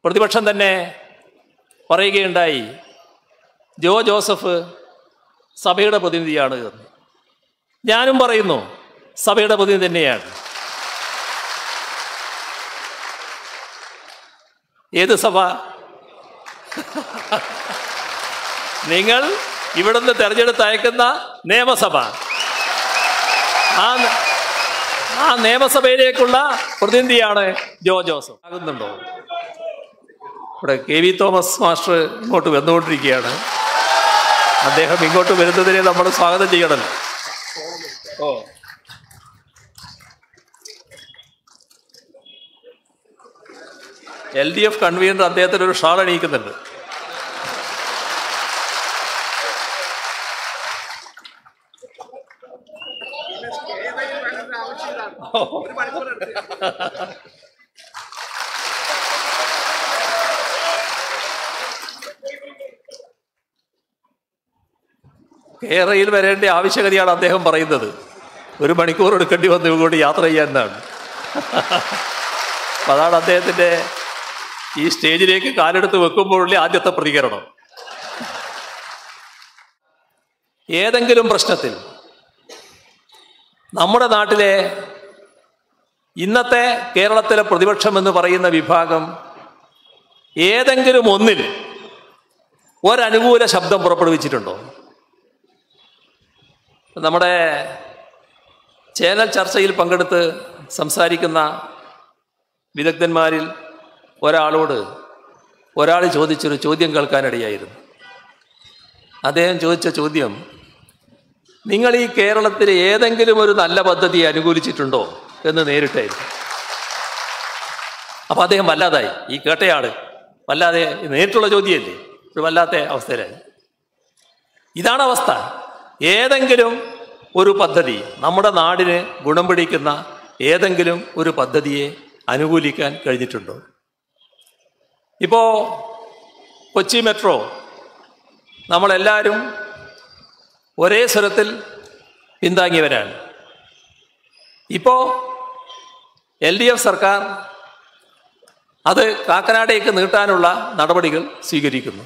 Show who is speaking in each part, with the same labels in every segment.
Speaker 1: പ്രതിപക്ഷം തന്നെ പറയുകയുണ്ടായി ജോ ജോസഫ് സഭയുടെ പ്രതിനിധിയാണ് എന്ന് ഞാനും പറയുന്നു സഭയുടെ പ്രതിനിധി തന്നെയാണ് ഏത് സഭ നിങ്ങൾ ഇവിടുന്ന് തെരഞ്ഞെടുത്ത് അയക്കുന്ന നിയമസഭ ആ ആ നിയമസഭയിലേക്കുള്ള പ്രതിനിധിയാണ് ജോ ജോസഫ് ആകുന്നുണ്ടോ ഇവിടെ കെ വി തോമസ് മാസ്റ്റർ ഇങ്ങോട്ട് വന്നുകൊണ്ടിരിക്കുകയാണ് അദ്ദേഹം ഇങ്ങോട്ട് വരുന്നതിനെ നമ്മൾ സ്വാഗതം ചെയ്യണമല്ലോ ഓ എൽ ഡി എഫ് കൺവീനർ അദ്ദേഹത്തിന് ഒരു ഷാൾ അണിയിക്കുന്നുണ്ട് കേരളയിൽ വരേണ്ട ആവശ്യകതയാണ് അദ്ദേഹം പറയുന്നത് ഒരു മണിക്കൂർ എടുക്കേണ്ടി വന്നു ഇങ്ങോട്ട് യാത്ര ചെയ്യാനാണ് അപ്പം അതാണ് അദ്ദേഹത്തിൻ്റെ ഈ സ്റ്റേജിലേക്ക് കാലെടുത്ത് വെക്കുമ്പോഴുള്ള ആദ്യത്തെ പ്രതികരണം ഏതെങ്കിലും പ്രശ്നത്തിൽ നമ്മുടെ നാട്ടിലെ ഇന്നത്തെ കേരളത്തിലെ പ്രതിപക്ഷം എന്ന് പറയുന്ന വിഭാഗം ഏതെങ്കിലും ഒന്നിൽ ഒരനുകൂല ശബ്ദം പുറപ്പെടുവിച്ചിട്ടുണ്ടോ നമ്മുടെ ചാനൽ ചർച്ചയിൽ പങ്കെടുത്ത് സംസാരിക്കുന്ന വിദഗ്ധന്മാരിൽ ഒരാളോട് ഒരാൾ ചോദിച്ചൊരു ചോദ്യം കേൾക്കാനിടയായിരുന്നു അദ്ദേഹം ചോദിച്ച ചോദ്യം നിങ്ങൾ ഈ കേരളത്തിലെ ഏതെങ്കിലും ഒരു നല്ല പദ്ധതി അനുകൂലിച്ചിട്ടുണ്ടോ എന്ന് നേരിട്ടായിരുന്നു അപ്പൊ അദ്ദേഹം വല്ലാതായി ഈ കേട്ടയാള് വല്ലാതെ നേരിട്ടുള്ള ചോദ്യമല്ലേ ഒരു വല്ലാത്ത അവസ്ഥയിലായി ഇതാണ് അവസ്ഥ ഏതെങ്കിലും ഒരു പദ്ധതി നമ്മുടെ നാടിന് ഗുണം പിടിക്കുന്ന ഏതെങ്കിലും ഒരു പദ്ധതിയെ അനുകൂലിക്കാൻ കഴിഞ്ഞിട്ടുണ്ടോ ഇപ്പോ കൊച്ചി മെട്രോ നമ്മളെല്ലാവരും ഒരേ സ്വരത്തിൽ പിന്താങ്ങിയവരാണ് ഇപ്പോ എൽ ഡി എഫ് സർക്കാർ അത് കാക്കനാടേക്ക് നീട്ടാനുള്ള നടപടികൾ സ്വീകരിക്കുന്നു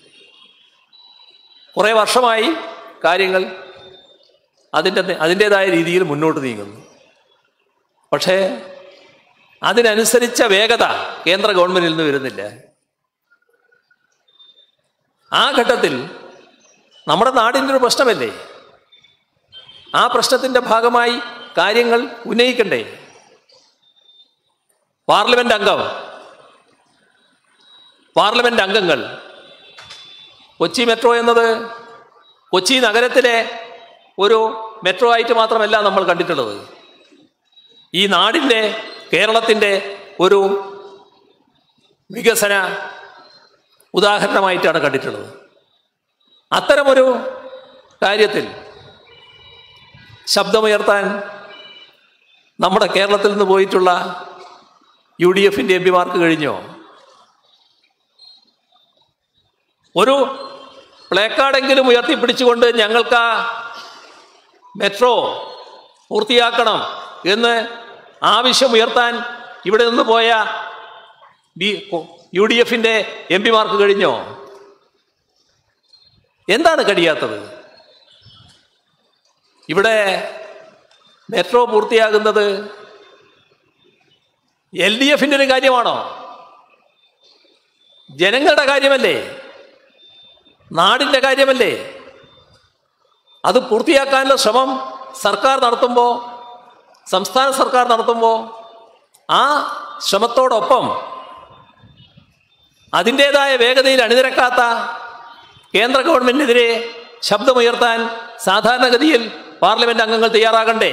Speaker 1: കുറേ വർഷമായി കാര്യങ്ങൾ അതിൻ്റെ അതിൻ്റെതായ രീതിയിൽ മുന്നോട്ട് നീങ്ങുന്നു പക്ഷേ അതിനനുസരിച്ച വേഗത കേന്ദ്ര ഗവൺമെന്റിൽ നിന്ന് വരുന്നില്ല ആ ഘട്ടത്തിൽ നമ്മുടെ നാടിൻ്റെ ഒരു പ്രശ്നമല്ലേ ആ പ്രശ്നത്തിൻ്റെ ഭാഗമായി കാര്യങ്ങൾ ഉന്നയിക്കണ്ടേ പാർലമെന്റ് അംഗം പാർലമെന്റ് അംഗങ്ങൾ കൊച്ചി മെട്രോ എന്നത് കൊച്ചി നഗരത്തിലെ ഒരു മെട്രോ ആയിട്ട് മാത്രമല്ല നമ്മൾ കണ്ടിട്ടുള്ളത് ഈ നാടിൻ്റെ കേരളത്തിൻ്റെ ഒരു വികസന ഉദാഹരണമായിട്ടാണ് കണ്ടിട്ടുള്ളത് അത്തരമൊരു കാര്യത്തിൽ ശബ്ദമുയർത്താൻ നമ്മുടെ കേരളത്തിൽ നിന്ന് പോയിട്ടുള്ള യു ഡി എഫിൻ്റെ എം പിമാർക്ക് കഴിഞ്ഞോ ഒരു പ്ലേക്കാർഡെങ്കിലും ഉയർത്തിപ്പിടിച്ചുകൊണ്ട് ഞങ്ങൾക്ക് ആ മെട്രോ പൂർത്തിയാക്കണം എന്ന് ആവശ്യമുയർത്താൻ ഇവിടെ നിന്ന് പോയ ബി യു ഡി എഫിൻ്റെ എം പിമാർക്ക് കഴിഞ്ഞോ എന്താണ് കഴിയാത്തത് ഇവിടെ മെട്രോ പൂർത്തിയാകുന്നത് എൽ ഡി എഫിൻ്റെ ഒരു കാര്യമാണോ ജനങ്ങളുടെ കാര്യമല്ലേ നാടിൻ്റെ കാര്യമല്ലേ അത് പൂർത്തിയാക്കാനുള്ള ശ്രമം സർക്കാർ നടത്തുമ്പോൾ സംസ്ഥാന സർക്കാർ നടത്തുമ്പോൾ ആ ശ്രമത്തോടൊപ്പം അതിൻ്റെതായ വേഗതയിൽ അണിനിരക്കാത്ത കേന്ദ്ര ഗവൺമെന്റിനെതിരെ ശബ്ദമുയർത്താൻ സാധാരണഗതിയിൽ പാർലമെന്റ് അംഗങ്ങൾ തയ്യാറാകണ്ടേ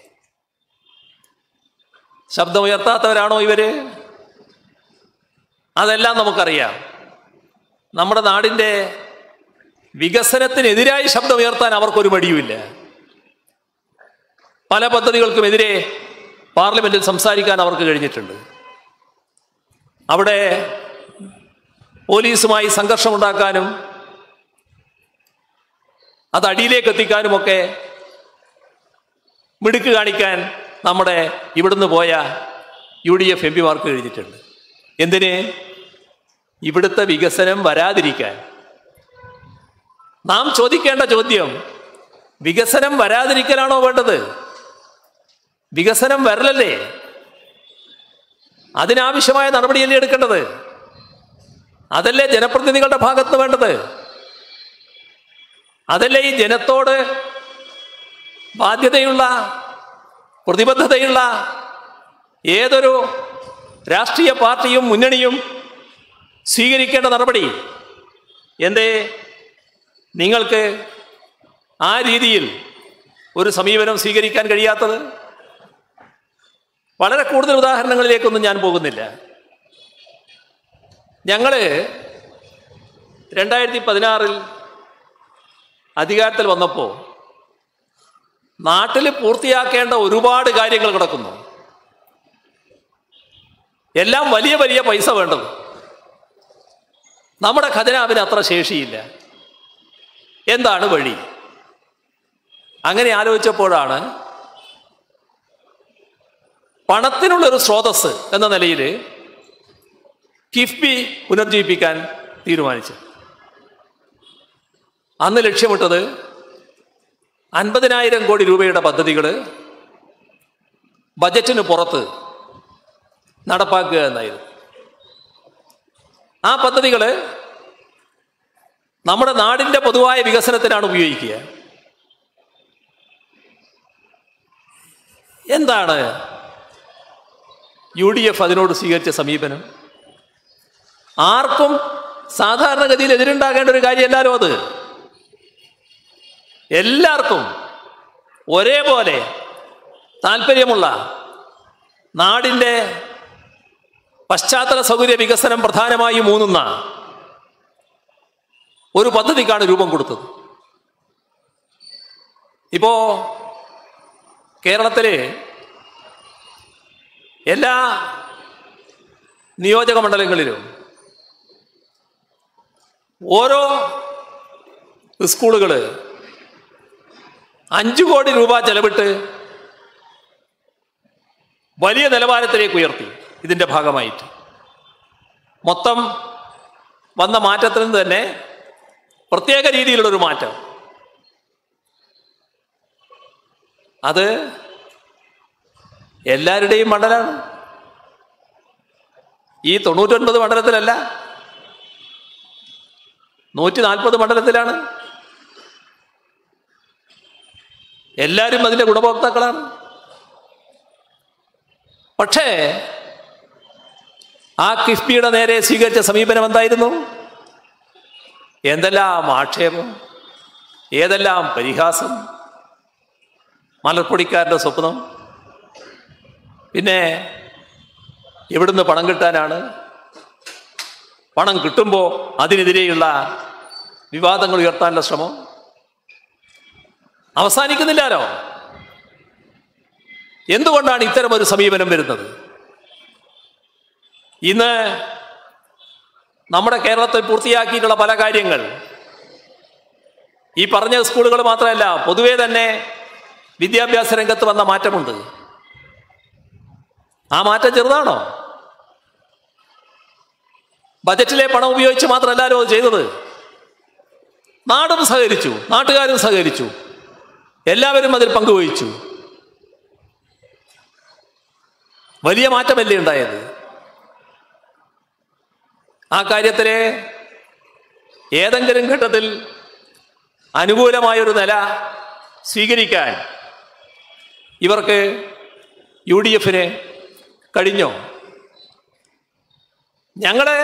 Speaker 1: ശബ്ദമുയർത്താത്തവരാണോ ഇവര് അതെല്ലാം നമുക്കറിയാം നമ്മുടെ നാടിൻ്റെ വികസനത്തിനെതിരായി ശബ്ദമുയർത്താൻ അവർക്കൊരു മടിയുമില്ല പല പദ്ധതികൾക്കുമെതിരെ പാർലമെന്റിൽ സംസാരിക്കാൻ അവർക്ക് കഴിഞ്ഞിട്ടുണ്ട് അവിടെ പോലീസുമായി സംഘർഷമുണ്ടാക്കാനും അത് അടിയിലേക്ക് എത്തിക്കാനുമൊക്കെ മിടുക്ക് കാണിക്കാൻ നമ്മുടെ ഇവിടുന്ന് പോയ യു ഡി എഫ് എം പിമാർക്ക് കഴിഞ്ഞിട്ടുണ്ട് എന്തിന് ഇവിടുത്തെ വികസനം വരാതിരിക്കാൻ നാം ചോദിക്കേണ്ട ചോദ്യം വികസനം വരാതിരിക്കലാണോ വേണ്ടത് വികസനം വരലല്ലേ അതിനാവശ്യമായ നടപടിയല്ലേ എടുക്കേണ്ടത് അതല്ലേ ജനപ്രതിനിധികളുടെ ഭാഗത്ത് വേണ്ടത് അതല്ലേ ഈ ജനത്തോട് ബാധ്യതയുള്ള പ്രതിബദ്ധതയുള്ള ഏതൊരു രാഷ്ട്രീയ പാർട്ടിയും മുന്നണിയും സ്വീകരിക്കേണ്ട നടപടി എന്തേ നിങ്ങൾക്ക് ആ രീതിയിൽ ഒരു സമീപനം സ്വീകരിക്കാൻ കഴിയാത്തത് വളരെ കൂടുതൽ ഉദാഹരണങ്ങളിലേക്കൊന്നും ഞാൻ പോകുന്നില്ല ഞങ്ങൾ രണ്ടായിരത്തി പതിനാറിൽ അധികാരത്തിൽ വന്നപ്പോൾ നാട്ടിൽ പൂർത്തിയാക്കേണ്ട ഒരുപാട് കാര്യങ്ങൾ കിടക്കുന്നു എല്ലാം വലിയ വലിയ പൈസ വേണ്ടത് നമ്മുടെ ഖജനാവിന് അത്ര ശേഷിയില്ല എന്താണ് വഴി അങ്ങനെ ആലോചിച്ചപ്പോഴാണ് പണത്തിനുള്ളൊരു സ്രോതസ് എന്ന നിലയിൽ കിഫ്ബി പുനർജീവിപ്പിക്കാൻ തീരുമാനിച്ചു അന്ന് ലക്ഷ്യമിട്ടത് അൻപതിനായിരം കോടി രൂപയുടെ പദ്ധതികൾ ബജറ്റിന് പുറത്ത് നടപ്പാക്കുക എന്നായിരുന്നു ആ പദ്ധതികൾ നമ്മുടെ നാടിൻ്റെ പൊതുവായ വികസനത്തിനാണ് ഉപയോഗിക്കുക എന്താണ് യു ഡി എഫ് അതിനോട് സ്വീകരിച്ച സമീപനം ആർക്കും സാധാരണഗതിയിൽ എതിരുണ്ടാകേണ്ട ഒരു കാര്യമല്ലാലോ അത് എല്ലാവർക്കും ഒരേപോലെ താല്പര്യമുള്ള നാടിൻ്റെ പശ്ചാത്തല സൗകര്യ വികസനം പ്രധാനമായും ഊന്നുന്ന ഒരു പദ്ധതിക്കാണ് രൂപം കൊടുത്തത് ഇപ്പോ കേരളത്തിലെ എല്ലാ നിയോജക മണ്ഡലങ്ങളിലും ഓരോ സ്കൂളുകൾ അഞ്ചു കോടി രൂപ ചെലവിട്ട് വലിയ നിലവാരത്തിലേക്ക് ഉയർത്തി ഇതിൻ്റെ ഭാഗമായിട്ട് മൊത്തം വന്ന മാറ്റത്തിൽ നിന്ന് തന്നെ പ്രത്യേക രീതിയിലുള്ളൊരു മാറ്റം അത് എല്ലാവരുടെയും മണ്ഡലമാണ് ഈ തൊണ്ണൂറ്റൊൻപത് മണ്ഡലത്തിലല്ല നൂറ്റി നാൽപ്പത് മണ്ഡലത്തിലാണ് എല്ലാവരും അതിൻ്റെ ഗുണഭോക്താക്കളാണ് പക്ഷേ ആ കിഫ്ബിയുടെ നേരെ സ്വീകരിച്ച സമീപനം എന്തായിരുന്നു എന്തെല്ലാം ആക്ഷേപം ഏതെല്ലാം പരിഹാസം മലർപ്പൊടിക്കാരുടെ സ്വപ്നം പിന്നെ എവിടുന്ന് പണം കിട്ടാനാണ് പണം കിട്ടുമ്പോൾ അതിനെതിരെയുള്ള വിവാദങ്ങൾ ഉയർത്താനുള്ള ശ്രമം അവസാനിക്കുന്നില്ലാലോ എന്തുകൊണ്ടാണ് ഇത്തരം ഒരു സമീപനം വരുന്നത് ഇന്ന് നമ്മുടെ കേരളത്തിൽ പൂർത്തിയാക്കിയിട്ടുള്ള പല കാര്യങ്ങൾ ഈ പറഞ്ഞ സ്കൂളുകൾ മാത്രമല്ല പൊതുവേ തന്നെ വിദ്യാഭ്യാസ രംഗത്ത് വന്ന മാറ്റമുണ്ട് ആ മാറ്റം ചെറുതാണോ ബജറ്റിലെ പണം ഉപയോഗിച്ച് മാത്രമല്ലല്ലോ അത് ചെയ്തത് നാടും സഹകരിച്ചു നാട്ടുകാരും സഹകരിച്ചു എല്ലാവരും അതിൽ പങ്കുവഹിച്ചു വലിയ മാറ്റമല്ലേ ഉണ്ടായത് ആ കാര്യത്തിലെ ഏതെങ്കിലും ഘട്ടത്തിൽ അനുകൂലമായൊരു നില സ്വീകരിക്കാൻ ഇവർക്ക് യു ഡി എഫിന് കഴിഞ്ഞോ ഞങ്ങളെ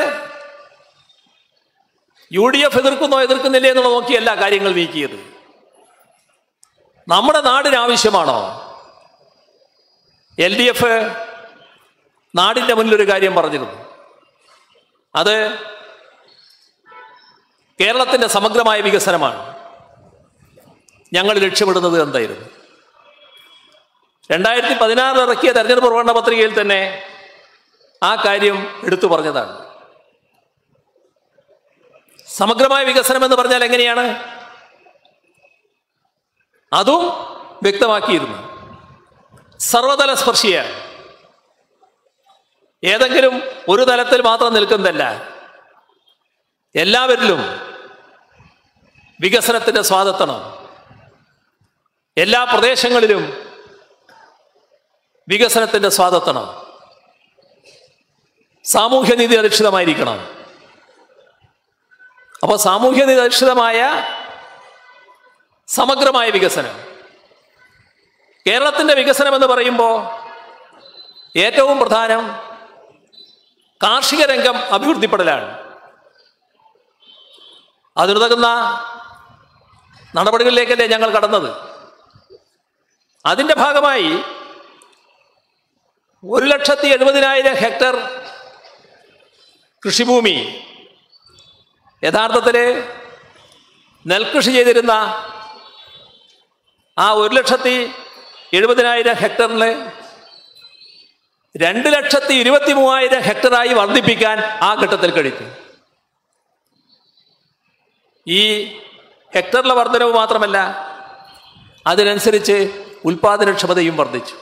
Speaker 1: യു ഡി എഫ് എതിർക്കുന്നോ എതിർക്കുന്നില്ലേ എന്നുള്ളത് നോക്കിയല്ല കാര്യങ്ങൾ നീക്കിയത് നമ്മുടെ നാടിന് ആവശ്യമാണോ എൽ ഡി എഫ് നാടിൻ്റെ മുന്നിലൊരു കാര്യം പറഞ്ഞിരുന്നു അത് കേരളത്തിൻ്റെ സമഗ്രമായ വികസനമാണ് ഞങ്ങൾ ലക്ഷ്യമിടുന്നത് എന്തായിരുന്നു രണ്ടായിരത്തി പതിനാറിൽ ഇറക്കിയ തെരഞ്ഞെടുപ്പ് പ്രകടന പത്രികയിൽ തന്നെ ആ കാര്യം എടുത്തു പറഞ്ഞതാണ് സമഗ്രമായ വികസനം എന്ന് പറഞ്ഞാൽ എങ്ങനെയാണ് അതും വ്യക്തമാക്കിയിരുന്നു സർവതല സ്പർശിയാണ് ഏതെങ്കിലും ഒരു തലത്തിൽ മാത്രം നിൽക്കുന്നതല്ല എല്ലാവരിലും വികസനത്തിൻ്റെ സ്വാതത്തണം എല്ലാ പ്രദേശങ്ങളിലും വികസനത്തിൻ്റെ സ്വാതത്തണം സാമൂഹ്യനീതി അധിഷ്ഠിതമായിരിക്കണം അപ്പോൾ സാമൂഹ്യനീതി അധിഷ്ഠിതമായ സമഗ്രമായ വികസനം കേരളത്തിൻ്റെ വികസനം എന്ന് പറയുമ്പോൾ ഏറ്റവും പ്രധാനം കാർഷിക രംഗം അഭിവൃദ്ധിപ്പെടലാണ് അതിനുതകുന്ന നടപടികളിലേക്കല്ലേ ഞങ്ങൾ കടന്നത് അതിൻ്റെ ഭാഗമായി ഒരു ലക്ഷത്തി എഴുപതിനായിരം ഹെക്ടർ കൃഷിഭൂമി യഥാർത്ഥത്തിൽ നെൽകൃഷി ചെയ്തിരുന്ന ആ ഒരു ലക്ഷത്തി എഴുപതിനായിരം ഹെക്ടറിന് രണ്ട് ലക്ഷത്തി ഇരുപത്തി മൂവായിരം ഹെക്ടറായി വർദ്ധിപ്പിക്കാൻ ആ ഘട്ടത്തിൽ കഴിഞ്ഞു ഈ ഹെക്ടറിലെ വർധനവ് മാത്രമല്ല അതിനനുസരിച്ച് ഉൽപാദനക്ഷമതയും വർദ്ധിച്ചു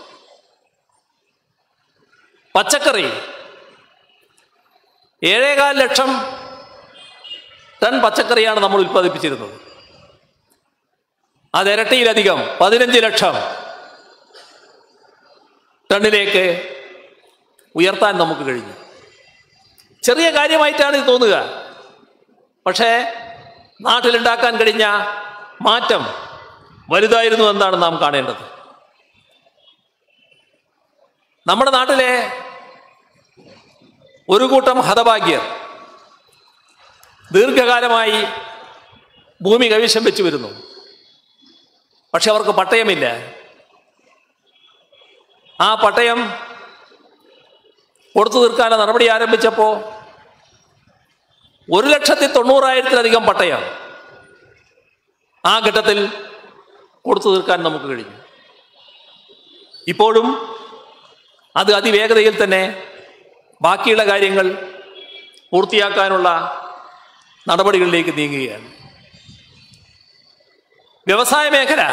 Speaker 1: പച്ചക്കറി ഏഴേകാൽ ലക്ഷം ടൺ പച്ചക്കറിയാണ് നമ്മൾ ഉൽപ്പാദിപ്പിച്ചിരുന്നത് അത് ഇരട്ടിയിലധികം പതിനഞ്ച് ലക്ഷം ടണ്ണിലേക്ക് ഉയർത്താൻ നമുക്ക് കഴിഞ്ഞു ചെറിയ കാര്യമായിട്ടാണ് ഇത് തോന്നുക പക്ഷേ നാട്ടിലുണ്ടാക്കാൻ കഴിഞ്ഞ മാറ്റം വലുതായിരുന്നു എന്നാണ് നാം കാണേണ്ടത് നമ്മുടെ നാട്ടിലെ ഒരു കൂട്ടം ഹതഭാഗ്യർ ദീർഘകാലമായി ഭൂമി കൈവശം വെച്ചു വരുന്നു പക്ഷെ അവർക്ക് പട്ടയമില്ല ആ പട്ടയം കൊടുത്തു തീർക്കാനുള്ള നടപടി ആരംഭിച്ചപ്പോൾ ഒരു ലക്ഷത്തി തൊണ്ണൂറായിരത്തിലധികം പട്ടയം ആ ഘട്ടത്തിൽ കൊടുത്തു തീർക്കാൻ നമുക്ക് കഴിഞ്ഞു ഇപ്പോഴും അത് അതിവേഗതയിൽ തന്നെ ബാക്കിയുള്ള കാര്യങ്ങൾ പൂർത്തിയാക്കാനുള്ള നടപടികളിലേക്ക് നീങ്ങുകയാണ് വ്യവസായ മേഖല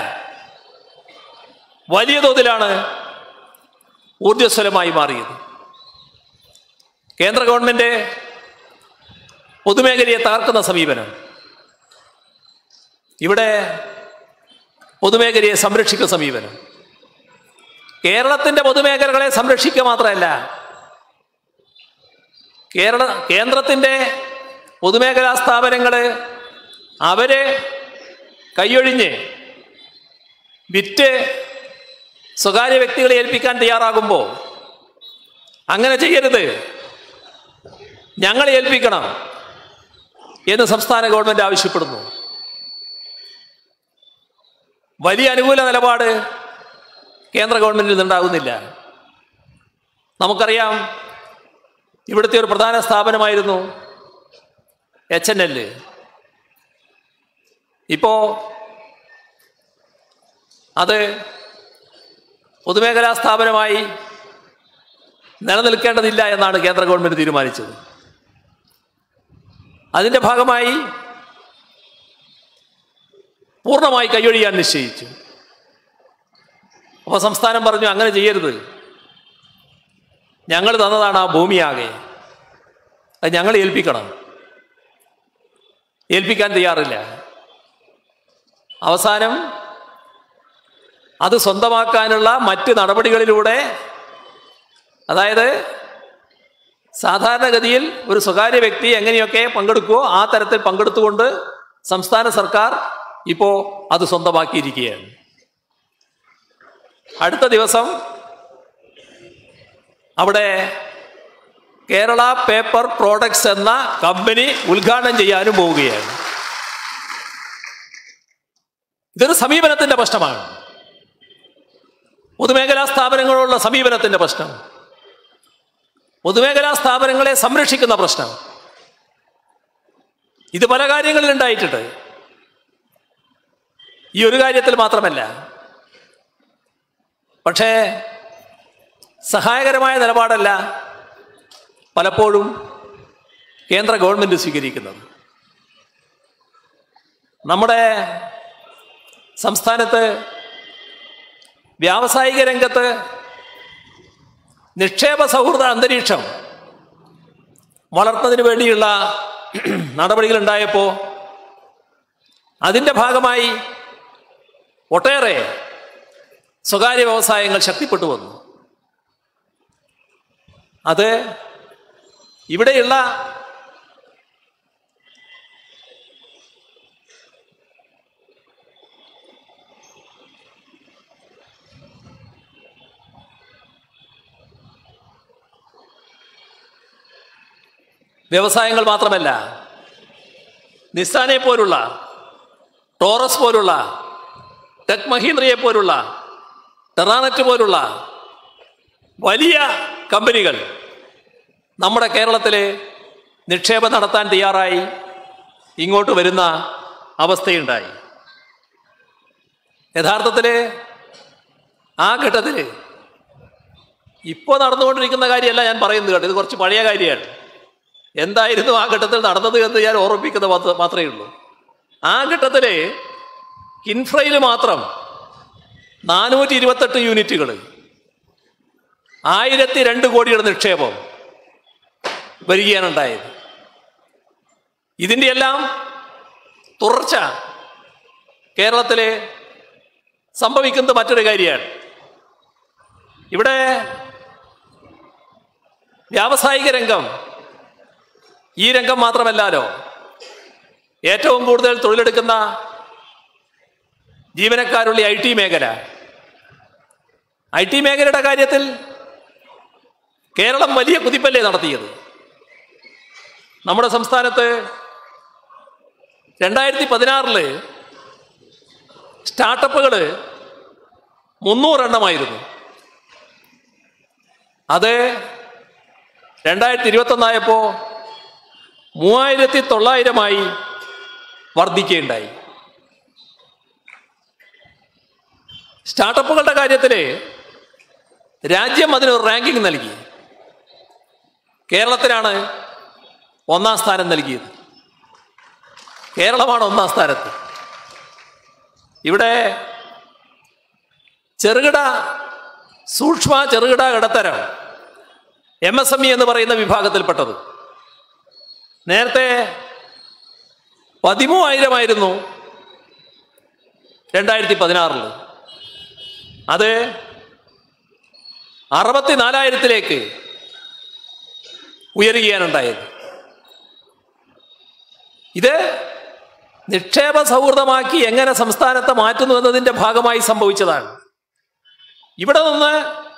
Speaker 1: വലിയ തോതിലാണ് ഊർജ്ജസ്വലമായി മാറിയത് കേന്ദ്ര ഗവൺമെന്റ് പൊതുമേഖലയെ തകർക്കുന്ന സമീപനം ഇവിടെ പൊതുമേഖലയെ സംരക്ഷിക്കുന്ന സമീപനം കേരളത്തിന്റെ പൊതുമേഖലകളെ സംരക്ഷിക്കുക മാത്രമല്ല കേരള കേന്ദ്രത്തിന്റെ പൊതുമേഖലാ സ്ഥാപനങ്ങള് അവര് കൈയൊഴിഞ്ഞ് വിറ്റ് സ്വകാര്യ വ്യക്തികളെ ഏൽപ്പിക്കാൻ തയ്യാറാകുമ്പോൾ അങ്ങനെ ചെയ്യരുത് ഞങ്ങളെ ഏൽപ്പിക്കണം എന്ന് സംസ്ഥാന ഗവൺമെന്റ് ആവശ്യപ്പെടുന്നു വലിയ അനുകൂല നിലപാട് കേന്ദ്ര ഗവൺമെന്റിൽ നിന്നുണ്ടാകുന്നില്ല നമുക്കറിയാം ഇവിടുത്തെ ഒരു പ്രധാന സ്ഥാപനമായിരുന്നു എച്ച് എൻ എല് ഇപ്പോ അത് പൊതുമേഖലാ സ്ഥാപനമായി നിലനിൽക്കേണ്ടതില്ല എന്നാണ് കേന്ദ്ര ഗവൺമെന്റ് തീരുമാനിച്ചത് അതിൻ്റെ ഭാഗമായി പൂർണ്ണമായി കൈയൊഴിയാൻ നിശ്ചയിച്ചു അപ്പോൾ സംസ്ഥാനം പറഞ്ഞു അങ്ങനെ ചെയ്യരുത് ഞങ്ങൾ തന്നതാണ് ആ ഭൂമിയാകെ അത് ഞങ്ങൾ ഏൽപ്പിക്കണം ഏൽപ്പിക്കാൻ തയ്യാറില്ല അവസാനം അത് സ്വന്തമാക്കാനുള്ള മറ്റ് നടപടികളിലൂടെ അതായത് സാധാരണഗതിയിൽ ഒരു സ്വകാര്യ വ്യക്തി എങ്ങനെയൊക്കെ പങ്കെടുക്കുമോ ആ തരത്തിൽ പങ്കെടുത്തുകൊണ്ട് സംസ്ഥാന സർക്കാർ ഇപ്പോൾ അത് സ്വന്തമാക്കിയിരിക്കുകയാണ് അടുത്ത ദിവസം അവിടെ കേരള പേപ്പർ പ്രോഡക്ട്സ് എന്ന കമ്പനി ഉദ്ഘാടനം ചെയ്യാനും പോവുകയാണ് ഇതൊരു സമീപനത്തിന്റെ പ്രശ്നമാണ് പൊതുമേഖലാ സ്ഥാപനങ്ങളോടുള്ള സമീപനത്തിന്റെ പ്രശ്നം പൊതുമേഖലാ സ്ഥാപനങ്ങളെ സംരക്ഷിക്കുന്ന പ്രശ്നം ഇത് പല കാര്യങ്ങളിൽ ഉണ്ടായിട്ടുണ്ട് ഈ ഒരു കാര്യത്തിൽ മാത്രമല്ല പക്ഷേ സഹായകരമായ നിലപാടല്ല പലപ്പോഴും കേന്ദ്ര ഗവൺമെന്റ് സ്വീകരിക്കുന്നത് നമ്മുടെ സംസ്ഥാനത്ത് വ്യാവസായിക രംഗത്ത് നിക്ഷേപ സൗഹൃദ അന്തരീക്ഷം വളർത്തുന്നതിന് വേണ്ടിയുള്ള നടപടികൾ ഉണ്ടായപ്പോൾ അതിൻ്റെ ഭാഗമായി ഒട്ടേറെ സ്വകാര്യ വ്യവസായങ്ങൾ ശക്തിപ്പെട്ടു വന്നു അത് ഇവിടെയുള്ള വ്യവസായങ്ങൾ മാത്രമല്ല നിസ്സാനെ പോലുള്ള ടോറസ് പോലുള്ള ടെക് മഹീന്ദ്രയെ പോലുള്ള ടെറാനറ്റ് പോലുള്ള വലിയ കമ്പനികൾ നമ്മുടെ കേരളത്തിൽ നിക്ഷേപം നടത്താൻ തയ്യാറായി ഇങ്ങോട്ട് വരുന്ന അവസ്ഥയുണ്ടായി യഥാർത്ഥത്തിൽ ആ ഘട്ടത്തിൽ ഇപ്പോൾ നടന്നുകൊണ്ടിരിക്കുന്ന കാര്യമല്ല ഞാൻ പറയുന്നത് കേട്ടോ ഇത് കുറച്ച് പഴയ കാര്യമാണ് എന്തായിരുന്നു ആ ഘട്ടത്തിൽ നടന്നത് എന്ന് ഞാൻ ഓർമ്മിപ്പിക്കുന്നത് മാത്ര- മാത്രമേ ഉള്ളൂ ആ ഘട്ടത്തിൽ കിൻഫ്രയിൽ മാത്രം നാനൂറ്റി ഇരുപത്തെട്ട് യൂണിറ്റുകൾ ആയിരത്തി രണ്ട് കോടിയുടെ നിക്ഷേപം വരികയാണ് ഉണ്ടായത് ഇതിൻ്റെ എല്ലാം തുടർച്ച കേരളത്തിൽ സംഭവിക്കുന്നത് മറ്റൊരു കാര്യമാണ് ഇവിടെ വ്യാവസായിക രംഗം ഈ രംഗം മാത്രമല്ലല്ലോ ഏറ്റവും കൂടുതൽ തൊഴിലെടുക്കുന്ന ജീവനക്കാരുള്ള ഐ ടി മേഖല ഐ ടി മേഖലയുടെ കാര്യത്തിൽ കേരളം വലിയ കുതിപ്പല്ലേ നടത്തിയത് നമ്മുടെ സംസ്ഥാനത്ത് രണ്ടായിരത്തി പതിനാറില് സ്റ്റാർട്ടപ്പുകൾ മുന്നൂറെണ്ണമായിരുന്നു അത് രണ്ടായിരത്തി ഇരുപത്തൊന്നായപ്പോൾ മൂവായിരത്തി തൊള്ളായിരമായി വർദ്ധിക്കുകയുണ്ടായി സ്റ്റാർട്ടപ്പുകളുടെ കാര്യത്തിൽ രാജ്യം അതിനൊരു റാങ്കിങ് നൽകി കേരളത്തിനാണ് ഒന്നാം സ്ഥാനം നൽകിയത് കേരളമാണ് ഒന്നാം സ്ഥാനത്ത് ഇവിടെ ചെറുകിട സൂക്ഷ്മ ചെറുകിട ഇടത്തരം എം എസ് എം ഇ എന്ന് പറയുന്ന വിഭാഗത്തിൽപ്പെട്ടത് നേരത്തെ പതിമൂവായിരമായിരുന്നു രണ്ടായിരത്തി പതിനാറിൽ അത് അറുപത്തിനാലായിരത്തിലേക്ക് ഉയരുകയാണുണ്ടായത് ഇത് നിക്ഷേപ സൗഹൃദമാക്കി എങ്ങനെ സംസ്ഥാനത്തെ മാറ്റുന്നു എന്നതിൻ്റെ ഭാഗമായി സംഭവിച്ചതാണ് ഇവിടെ നിന്ന്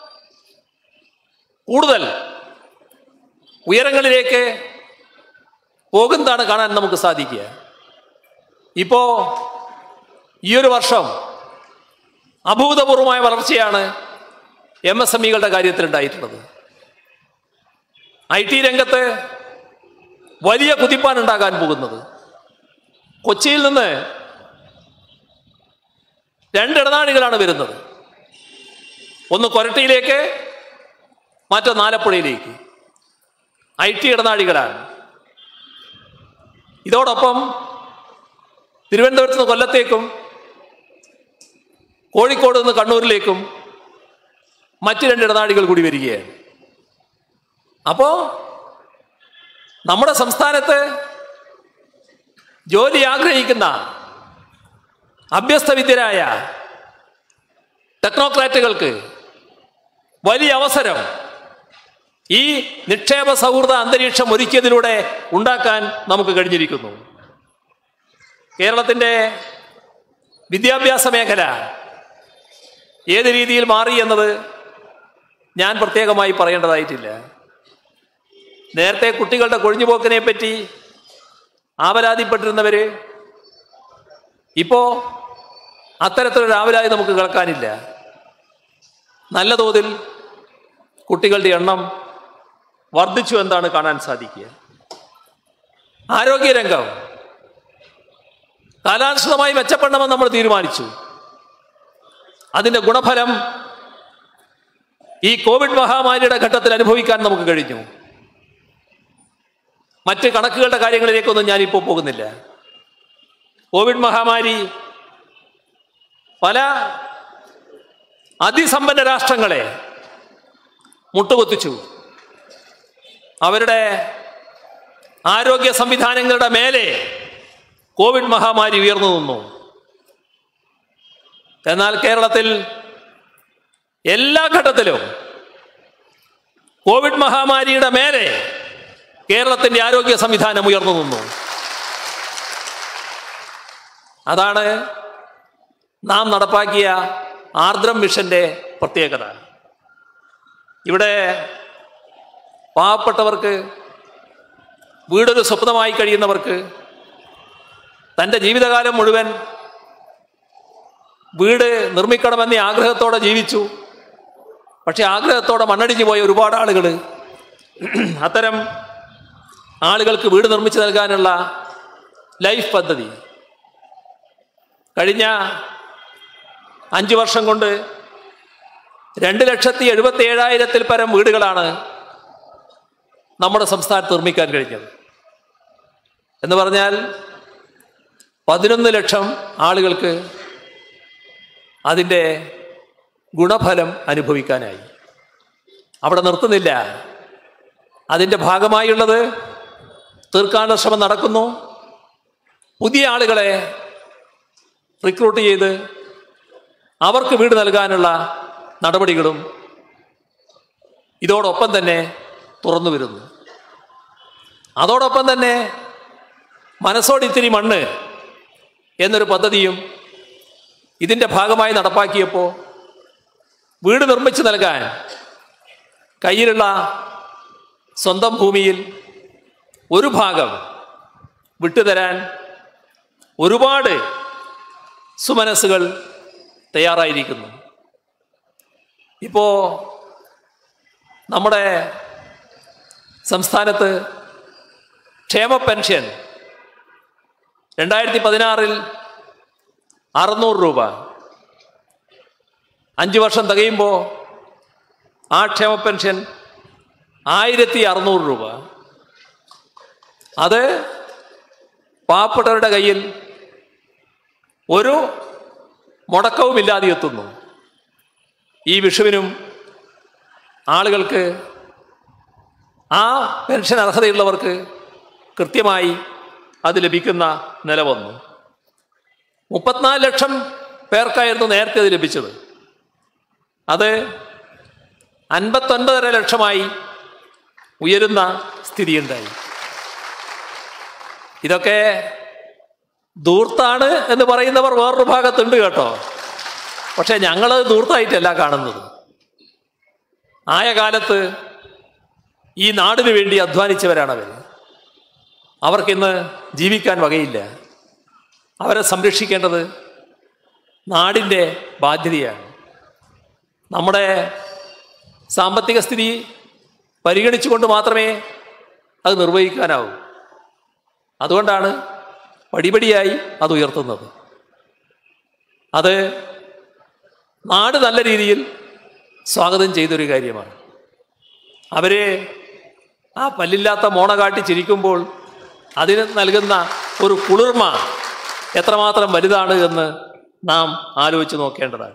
Speaker 1: കൂടുതൽ ഉയരങ്ങളിലേക്ക് പോകുന്നതാണ് കാണാൻ നമുക്ക് സാധിക്കുക ഇപ്പോൾ ഈ ഒരു വർഷം അഭൂതപൂർവമായ വളർച്ചയാണ് എം എസ് എം ഇകളുടെ കാര്യത്തിൽ ഉണ്ടായിട്ടുള്ളത് ഐ ടി രംഗത്ത് വലിയ കുതിപ്പാണ് ഉണ്ടാകാൻ പോകുന്നത് കൊച്ചിയിൽ നിന്ന് രണ്ട് ഇടനാഴികളാണ് വരുന്നത് ഒന്ന് കൊരട്ടിയിലേക്ക് മറ്റൊന്ന് ആലപ്പുഴയിലേക്ക് ഐ ടി ഇടനാഴികളാണ് ഇതോടൊപ്പം തിരുവനന്തപുരത്ത് നിന്ന് കൊല്ലത്തേക്കും കോഴിക്കോട് നിന്ന് കണ്ണൂരിലേക്കും മറ്റ് രണ്ട് ഇടനാഴികൾ കൂടി വരികയാണ് അപ്പോൾ നമ്മുടെ സംസ്ഥാനത്ത് ജോലി ആഗ്രഹിക്കുന്ന അഭ്യസ്തവിദ്യരായ ടെക്നോക്രാറ്റുകൾക്ക് വലിയ അവസരം ഈ നിക്ഷേപ സൗഹൃദ അന്തരീക്ഷം ഒരുക്കിയതിലൂടെ ഉണ്ടാക്കാൻ നമുക്ക് കഴിഞ്ഞിരിക്കുന്നു കേരളത്തിൻ്റെ വിദ്യാഭ്യാസ മേഖല ഏത് രീതിയിൽ മാറി എന്നത് ഞാൻ പ്രത്യേകമായി പറയേണ്ടതായിട്ടില്ല നേരത്തെ കുട്ടികളുടെ കൊഴിഞ്ഞുപോക്കിനെ പറ്റി ആവലാതിപ്പെട്ടിരുന്നവര് ഇപ്പോ അത്തരത്തിലൊരു ആവലാതി നമുക്ക് കേൾക്കാനില്ല നല്ല തോതിൽ കുട്ടികളുടെ എണ്ണം വർദ്ധിച്ചു എന്താണ് കാണാൻ സാധിക്കുക ആരോഗ്യരംഗം കാലാനുസൃതമായി മെച്ചപ്പെടണമെന്ന് നമ്മൾ തീരുമാനിച്ചു അതിന്റെ ഗുണഫലം ഈ കോവിഡ് മഹാമാരിയുടെ ഘട്ടത്തിൽ അനുഭവിക്കാൻ നമുക്ക് കഴിഞ്ഞു മറ്റ് കണക്കുകളുടെ കാര്യങ്ങളിലേക്കൊന്നും ഞാനിപ്പോൾ പോകുന്നില്ല കോവിഡ് മഹാമാരി പല അതിസമ്പന്ന രാഷ്ട്രങ്ങളെ മുട്ടുകുത്തിച്ചു അവരുടെ ആരോഗ്യ സംവിധാനങ്ങളുടെ മേലെ കോവിഡ് മഹാമാരി ഉയർന്നു നിന്നു എന്നാൽ കേരളത്തിൽ എല്ലാ ഘട്ടത്തിലും കോവിഡ് മഹാമാരിയുടെ മേലെ കേരളത്തിന്റെ ആരോഗ്യ സംവിധാനം ഉയർന്നു നിന്നു അതാണ് നാം നടപ്പാക്കിയ ആർദ്രം മിഷന്റെ പ്രത്യേകത ഇവിടെ പാവപ്പെട്ടവർക്ക് വീടൊരു സ്വപ്നമായി കഴിയുന്നവർക്ക് തൻ്റെ ജീവിതകാലം മുഴുവൻ വീട് നിർമ്മിക്കണമെന്ന ആഗ്രഹത്തോടെ ജീവിച്ചു പക്ഷെ ആഗ്രഹത്തോടെ മണ്ണടിഞ്ഞു പോയ ഒരുപാട് ആളുകൾ അത്തരം ആളുകൾക്ക് വീട് നിർമ്മിച്ചു നൽകാനുള്ള ലൈഫ് പദ്ധതി കഴിഞ്ഞ അഞ്ച് വർഷം കൊണ്ട് രണ്ട് ലക്ഷത്തി എഴുപത്തി ഏഴായിരത്തിൽ പരം വീടുകളാണ് നമ്മുടെ സംസ്ഥാനത്ത് നിർമ്മിക്കാൻ കഴിഞ്ഞത് എന്ന് പറഞ്ഞാൽ പതിനൊന്ന് ലക്ഷം ആളുകൾക്ക് അതിൻ്റെ ഗുണഫലം അനുഭവിക്കാനായി അവിടെ നിർത്തുന്നില്ല അതിൻ്റെ ഭാഗമായുള്ളത് തീർക്കാനുള്ള ശ്രമം നടക്കുന്നു പുതിയ ആളുകളെ റിക്രൂട്ട് ചെയ്ത് അവർക്ക് വീട് നൽകാനുള്ള നടപടികളും ഇതോടൊപ്പം തന്നെ തുറന്നു വരുന്നു അതോടൊപ്പം തന്നെ മനസ്സോടിത്തിരി മണ്ണ് എന്നൊരു പദ്ധതിയും ഇതിൻ്റെ ഭാഗമായി നടപ്പാക്കിയപ്പോൾ വീട് നിർമ്മിച്ചു നൽകാൻ കയ്യിലുള്ള സ്വന്തം ഭൂമിയിൽ ഒരു ഭാഗം വിട്ടുതരാൻ ഒരുപാട് സുമനസ്സുകൾ തയ്യാറായിരിക്കുന്നു ഇപ്പോൾ നമ്മുടെ സംസ്ഥാനത്ത് ക്ഷേമ പെൻഷൻ രണ്ടായിരത്തി പതിനാറിൽ അറുന്നൂറ് രൂപ അഞ്ച് വർഷം തികയുമ്പോൾ ആ ക്ഷേമ പെൻഷൻ ആയിരത്തി അറുന്നൂറ് രൂപ അത് പാവപ്പെട്ടവരുടെ കയ്യിൽ ഒരു മുടക്കവുമില്ലാതെ എത്തുന്നു ഈ വിഷുവിനും ആളുകൾക്ക് ആ പെൻഷൻ അർഹതയുള്ളവർക്ക് കൃത്യമായി അത് ലഭിക്കുന്ന നില വന്നു മുപ്പത്തിനാല് ലക്ഷം പേർക്കായിരുന്നു നേരത്തെ അത് ലഭിച്ചത് അത് അൻപത്തൊൻപതര ലക്ഷമായി ഉയരുന്ന സ്ഥിതിയുണ്ടായി ഇതൊക്കെ ദൂർത്താണ് എന്ന് പറയുന്നവർ വേറൊരു ഭാഗത്തുണ്ട് കേട്ടോ പക്ഷെ ഞങ്ങളത് ദൂർത്തായിട്ടല്ല കാണുന്നത് ആയ കാലത്ത് ഈ നാടിനു വേണ്ടി അധ്വാനിച്ചവരാണ് അവർ അവർക്കിന്ന് ജീവിക്കാൻ വകയില്ല അവരെ സംരക്ഷിക്കേണ്ടത് നാടിൻ്റെ ബാധ്യതയാണ് നമ്മുടെ സാമ്പത്തിക സ്ഥിതി പരിഗണിച്ചുകൊണ്ട് മാത്രമേ അത് നിർവഹിക്കാനാവൂ അതുകൊണ്ടാണ് പടിപടിയായി അത് ഉയർത്തുന്നത് അത് നാട് നല്ല രീതിയിൽ സ്വാഗതം ചെയ്തൊരു കാര്യമാണ് അവരെ ആ പല്ലില്ലാത്ത മോണ കാട്ടി ചിരിക്കുമ്പോൾ അതിന് നൽകുന്ന ഒരു കുളിർമ എത്രമാത്രം വലുതാണ് എന്ന് നാം ആലോചിച്ച് നോക്കേണ്ടതാണ്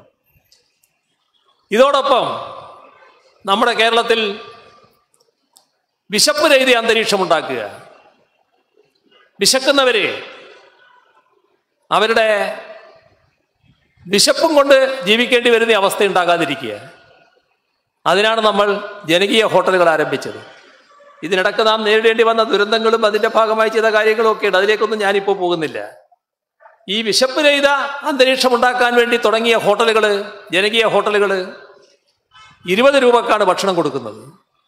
Speaker 1: ഇതോടൊപ്പം നമ്മുടെ കേരളത്തിൽ വിശപ്പ് രഹിത അന്തരീക്ഷം ഉണ്ടാക്കുക വിശക്കുന്നവരെ അവരുടെ വിശപ്പും കൊണ്ട് ജീവിക്കേണ്ടി വരുന്ന അവസ്ഥ ഉണ്ടാകാതിരിക്കുക അതിനാണ് നമ്മൾ ജനകീയ ഹോട്ടലുകൾ ആരംഭിച്ചത് ഇതിനിടക്ക് നാം നേരിടേണ്ടി വന്ന ദുരന്തങ്ങളും അതിൻ്റെ ഭാഗമായി ചെയ്ത കാര്യങ്ങളും ഒക്കെ ഉണ്ട് അതിലേക്കൊന്നും ഞാനിപ്പോൾ പോകുന്നില്ല ഈ വിശപ്പ് രഹിത അന്തരീക്ഷം ഉണ്ടാക്കാൻ വേണ്ടി തുടങ്ങിയ ഹോട്ടലുകൾ ജനകീയ ഹോട്ടലുകൾ ഇരുപത് രൂപക്കാണ് ഭക്ഷണം കൊടുക്കുന്നത്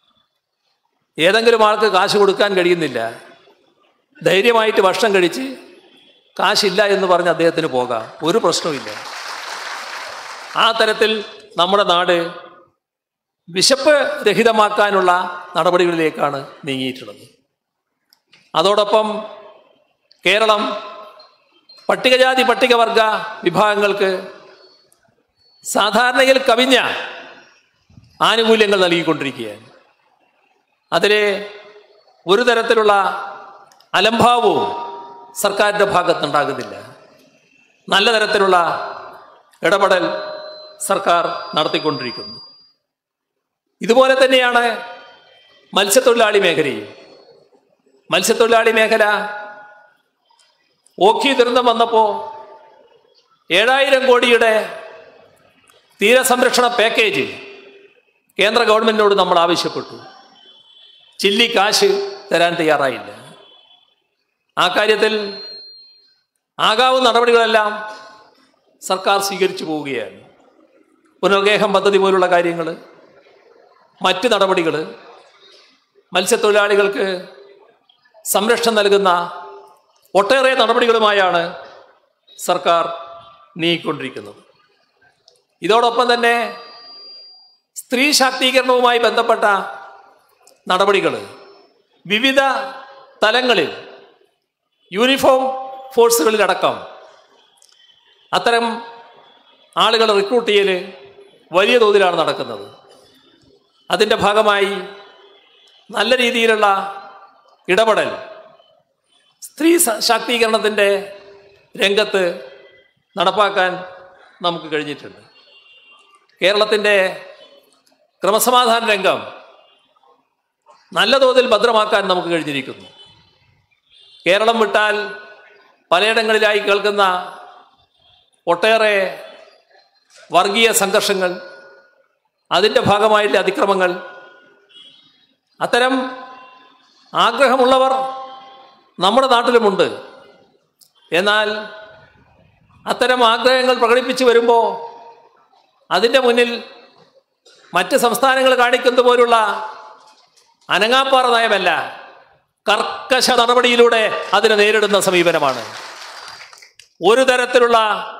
Speaker 1: ഏതെങ്കിലും ആൾക്ക് കാശ് കൊടുക്കാൻ കഴിയുന്നില്ല ധൈര്യമായിട്ട് ഭക്ഷണം കഴിച്ച് കാശില്ല എന്ന് പറഞ്ഞ് അദ്ദേഹത്തിന് പോകാം ഒരു പ്രശ്നവുമില്ല ആ തരത്തിൽ നമ്മുടെ നാട് വിശപ്പ് രഹിതമാക്കാനുള്ള നടപടികളിലേക്കാണ് നീങ്ങിയിട്ടുള്ളത് അതോടൊപ്പം കേരളം പട്ടികജാതി പട്ടികവർഗ വിഭാഗങ്ങൾക്ക് സാധാരണയിൽ കവിഞ്ഞ ആനുകൂല്യങ്ങൾ നൽകിക്കൊണ്ടിരിക്കുകയാണ് അതിലെ ഒരു തരത്തിലുള്ള അലംഭാവവും സർക്കാരിൻ്റെ ഭാഗത്തുണ്ടാകുന്നില്ല നല്ല തരത്തിലുള്ള ഇടപെടൽ സർക്കാർ നടത്തിക്കൊണ്ടിരിക്കുന്നു ഇതുപോലെ തന്നെയാണ് മത്സ്യത്തൊഴിലാളി മേഖലയും മത്സ്യത്തൊഴിലാളി മേഖല ഓഖി ദുരന്തം വന്നപ്പോൾ ഏഴായിരം കോടിയുടെ തീരസംരക്ഷണ പാക്കേജ് കേന്ദ്ര ഗവൺമെന്റിനോട് നമ്മൾ ആവശ്യപ്പെട്ടു ചില്ലി കാശ് തരാൻ തയ്യാറായില്ല ആ കാര്യത്തിൽ ആകാവുന്ന നടപടികളെല്ലാം സർക്കാർ സ്വീകരിച്ചു പോവുകയാണ് പുനർഗേഹം പദ്ധതി പോലുള്ള കാര്യങ്ങൾ മറ്റ് നടപടികൾ മത്സ്യത്തൊഴിലാളികൾക്ക് സംരക്ഷണം നൽകുന്ന ഒട്ടേറെ നടപടികളുമായാണ് സർക്കാർ നീങ്ങിക്കൊണ്ടിരിക്കുന്നത് ഇതോടൊപ്പം തന്നെ സ്ത്രീ ശാക്തീകരണവുമായി ബന്ധപ്പെട്ട നടപടികൾ വിവിധ തലങ്ങളിൽ യൂണിഫോം ഫോഴ്സുകളിലടക്കം അത്തരം ആളുകളെ റിക്രൂട്ട് ചെയ്യൽ വലിയ തോതിലാണ് നടക്കുന്നത് അതിൻ്റെ ഭാഗമായി നല്ല രീതിയിലുള്ള ഇടപെടൽ സ്ത്രീ സ- ശാക്തീകരണത്തിൻ്റെ രംഗത്ത് നടപ്പാക്കാൻ നമുക്ക് കഴിഞ്ഞിട്ടുണ്ട് കേരളത്തിൻ്റെ ക്രമസമാധാന രംഗം നല്ല തോതിൽ ഭദ്രമാക്കാൻ നമുക്ക് കഴിഞ്ഞിരിക്കുന്നു കേരളം വിട്ടാൽ പലയിടങ്ങളിലായി കേൾക്കുന്ന ഒട്ടേറെ വർഗീയ സംഘർഷങ്ങൾ അതിൻ്റെ ഭാഗമായിട്ടുള്ള അതിക്രമങ്ങൾ അത്തരം ആഗ്രഹമുള്ളവർ നമ്മുടെ നാട്ടിലുമുണ്ട് എന്നാൽ അത്തരം ആഗ്രഹങ്ങൾ പ്രകടിപ്പിച്ചു വരുമ്പോൾ അതിൻ്റെ മുന്നിൽ മറ്റ് സംസ്ഥാനങ്ങൾ കാണിക്കുന്നത് പോലുള്ള അനങ്ങാപ്പാറ നയമല്ല കർക്കശ നടപടിയിലൂടെ അതിനെ നേരിടുന്ന സമീപനമാണ് ഒരു തരത്തിലുള്ള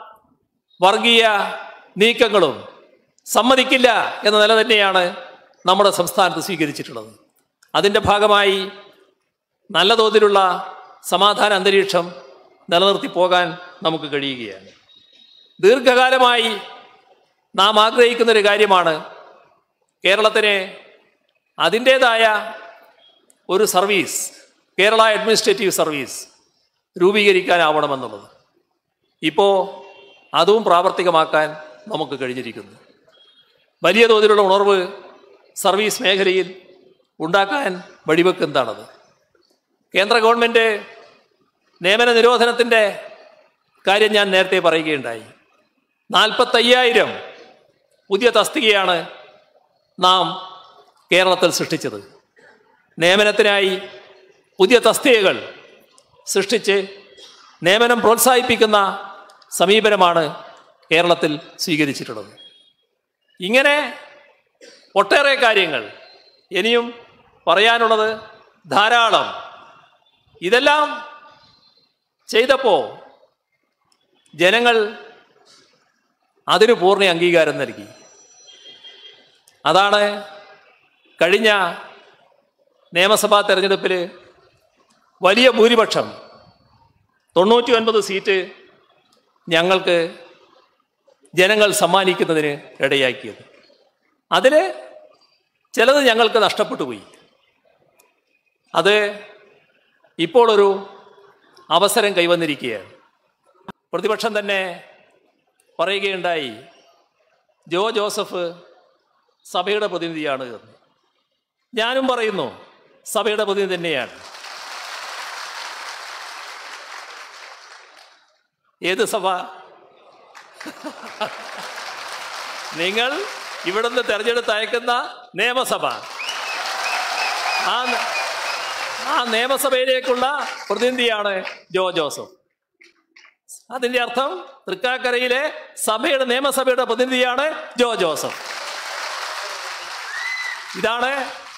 Speaker 1: വർഗീയ നീക്കങ്ങളും സമ്മതിക്കില്ല എന്ന നില തന്നെയാണ് നമ്മുടെ സംസ്ഥാനത്ത് സ്വീകരിച്ചിട്ടുള്ളത് അതിൻ്റെ ഭാഗമായി നല്ല തോതിലുള്ള സമാധാന അന്തരീക്ഷം നിലനിർത്തി പോകാൻ നമുക്ക് കഴിയുകയാണ് ദീർഘകാലമായി നാം ആഗ്രഹിക്കുന്ന ഒരു കാര്യമാണ് കേരളത്തിന് അതിൻ്റേതായ ഒരു സർവീസ് കേരള അഡ്മിനിസ്ട്രേറ്റീവ് സർവീസ് രൂപീകരിക്കാനാവണമെന്നുള്ളത് ഇപ്പോൾ അതും പ്രാവർത്തികമാക്കാൻ നമുക്ക് കഴിഞ്ഞിരിക്കുന്നു വലിയ തോതിലുള്ള ഉണർവ് സർവീസ് മേഖലയിൽ ഉണ്ടാക്കാൻ വഴിവെക്കുന്നതാണത് കേന്ദ്ര ഗവൺമെൻറ് നിയമന നിരോധനത്തിൻ്റെ കാര്യം ഞാൻ നേരത്തെ പറയുകയുണ്ടായി നാൽപ്പത്തയ്യായിരം പുതിയ തസ്തികയാണ് നാം കേരളത്തിൽ സൃഷ്ടിച്ചത് നിയമനത്തിനായി പുതിയ തസ്തികകൾ സൃഷ്ടിച്ച് നിയമനം പ്രോത്സാഹിപ്പിക്കുന്ന സമീപനമാണ് കേരളത്തിൽ സ്വീകരിച്ചിട്ടുള്ളത് ഇങ്ങനെ ഒട്ടേറെ കാര്യങ്ങൾ ഇനിയും പറയാനുള്ളത് ധാരാളം ഇതെല്ലാം ചെയ്തപ്പോൾ ജനങ്ങൾ അതിന് പൂർണ്ണ അംഗീകാരം നൽകി അതാണ് കഴിഞ്ഞ നിയമസഭാ തെരഞ്ഞെടുപ്പിൽ വലിയ ഭൂരിപക്ഷം തൊണ്ണൂറ്റി ഒൻപത് സീറ്റ് ഞങ്ങൾക്ക് ജനങ്ങൾ സമ്മാനിക്കുന്നതിന് ഇടയാക്കിയത് അതിൽ ചിലത് ഞങ്ങൾക്ക് നഷ്ടപ്പെട്ടു പോയി അത് ഇപ്പോൾ ഒരു അവസരം കൈവന്നിരിക്കുകയാണ് പ്രതിപക്ഷം തന്നെ പറയുകയുണ്ടായി ജോ ജോസഫ് സഭയുടെ പ്രതിനിധിയാണ് എന്ന് ഞാനും പറയുന്നു സഭയുടെ പ്രതിനിധി തന്നെയാണ് ഏത് സഭ നിങ്ങൾ ഇവിടുന്ന് തെരഞ്ഞെടുത്ത് അയക്കുന്ന നിയമസഭ ആ ന- ആ നിയമസഭയിലേക്കുള്ള പ്രതിനിധിയാണ് ജോ ജോസഫ് അതിന്റെ അർത്ഥം തൃക്കാക്കരയിലെ സഭയുടെ നിയമസഭയുടെ പ്രതിനിധിയാണ് ജോ ജോസഫ് ഇതാണ്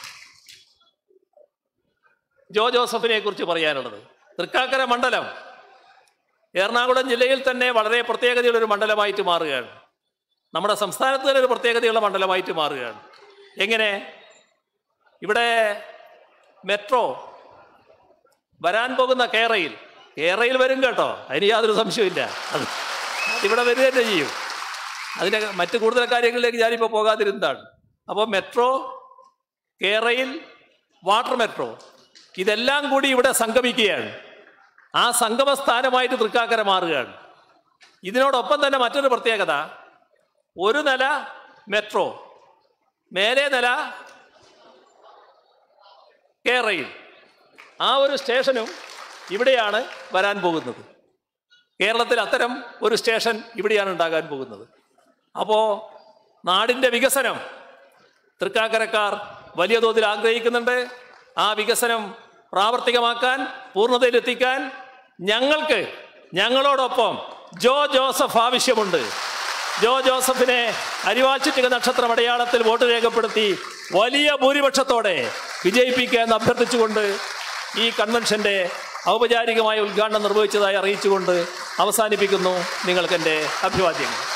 Speaker 1: ജോ ജോസഫിനെ കുറിച്ച് പറയാനുള്ളത് തൃക്കാക്കര മണ്ഡലം എറണാകുളം ജില്ലയിൽ തന്നെ വളരെ പ്രത്യേകതയുള്ള ഒരു മണ്ഡലമായിട്ട് മാറുകയാണ് നമ്മുടെ സംസ്ഥാനത്ത് തന്നെ ഒരു പ്രത്യേകതയുള്ള മണ്ഡലമായിട്ട് മാറുകയാണ് എങ്ങനെ ഇവിടെ മെട്രോ വരാൻ പോകുന്ന കേരയിൽ കേരയിൽ വരും കേട്ടോ അതിന് യാതൊരു സംശയമില്ല അത് അതിവിടെ വരിക തന്നെ ചെയ്യും അതിൻ്റെ മറ്റ് കൂടുതൽ കാര്യങ്ങളിലേക്ക് ഞാനിപ്പോൾ പോകാതിരുന്നതാണ് അപ്പോൾ മെട്രോ കേരയിൽ വാട്ടർ മെട്രോ ഇതെല്ലാം കൂടി ഇവിടെ സംഗമിക്കുകയാണ് ആ സംഗമ സ്ഥാനമായിട്ട് തൃക്കാക്കര മാറുകയാണ് ഇതിനോടൊപ്പം തന്നെ മറ്റൊരു പ്രത്യേകത ഒരു നില മെട്രോ മേലെ നില കേരയിൽ ആ ഒരു സ്റ്റേഷനും ഇവിടെയാണ് വരാൻ പോകുന്നത് കേരളത്തിൽ അത്തരം ഒരു സ്റ്റേഷൻ ഇവിടെയാണ് ഉണ്ടാകാൻ പോകുന്നത് അപ്പോൾ നാടിൻ്റെ വികസനം തൃക്കാക്കരക്കാർ വലിയ തോതിൽ ആഗ്രഹിക്കുന്നുണ്ട് ആ വികസനം പ്രാവർത്തികമാക്കാൻ പൂർണ്ണതയിലെത്തിക്കാൻ ഞങ്ങൾക്ക് ഞങ്ങളോടൊപ്പം ജോ ജോസഫ് ആവശ്യമുണ്ട് ജോ ജോസഫിനെ അരിവാച്ചിട്ടിക നക്ഷത്രം അടയാളത്തിൽ വോട്ട് രേഖപ്പെടുത്തി വലിയ ഭൂരിപക്ഷത്തോടെ വിജയിപ്പിക്കാൻ അഭ്യർത്ഥിച്ചുകൊണ്ട് ഈ കൺവെൻഷന്റെ ഔപചാരികമായ ഉദ്ഘാടനം നിർവഹിച്ചതായി അറിയിച്ചുകൊണ്ട് അവസാനിപ്പിക്കുന്നു നിങ്ങൾക്കെൻ്റെ അഭിവാദ്യങ്ങൾ